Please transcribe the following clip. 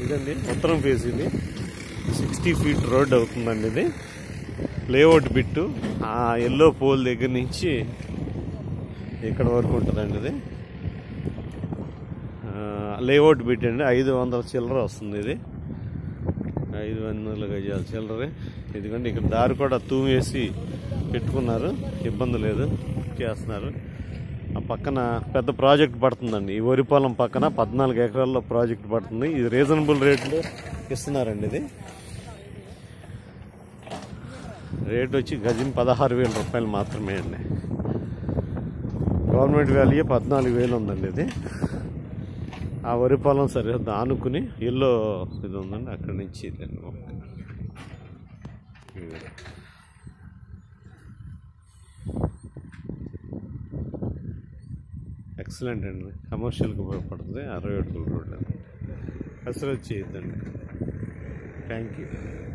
ఇదండి ఉత్తరం ఫేస్ ఇది సిక్స్టీ ఫీట్ రోడ్ అవుతుందండి ఇది లేఅవుట్ బిట్టు ఆ ఎల్లో పోల్ దగ్గర నుంచి ఇక్కడ వరకు ఉంటుందండి ఇది లేఅవుట్ బిట్ అండి ఐదు వందల చిల్లర వస్తుంది ఇది ఐదు వందల గజాల చిల్లర ఎందుకంటే ఇక్కడ దారి కూడా తూమేసి పెట్టుకున్నారు ఇబ్బంది లేదు చేస్తున్నారు ఆ పక్కన పెద్ద ప్రాజెక్ట్ పడుతుందండి ఈ వరి పొలం పక్కన పద్నాలుగు ఎకరాల్లో ప్రాజెక్ట్ పడుతుంది ఇది రీజనబుల్ రేట్లో ఇస్తున్నారండి ఇది రేట్ వచ్చి గజం పదహారు వేల రూపాయలు మాత్రమే అండి గవర్నమెంట్ వాల్యూ పద్నాలుగు వేలు ఉందండి ఇది ఆ వరి పొలం సరిహద్దు ఆనుకుని ఇల్లు ఇది ఉందండి అక్కడి నుంచి ఇదండి మొక్క. ఇది. ఎక్సలెంట్ అండి కమర్షియల్కి ఉపయోగపడుతుంది అరవై అడుగుల రోడ్ అది అసలు వచ్చేయద్దండి థ్యాంక్ యూ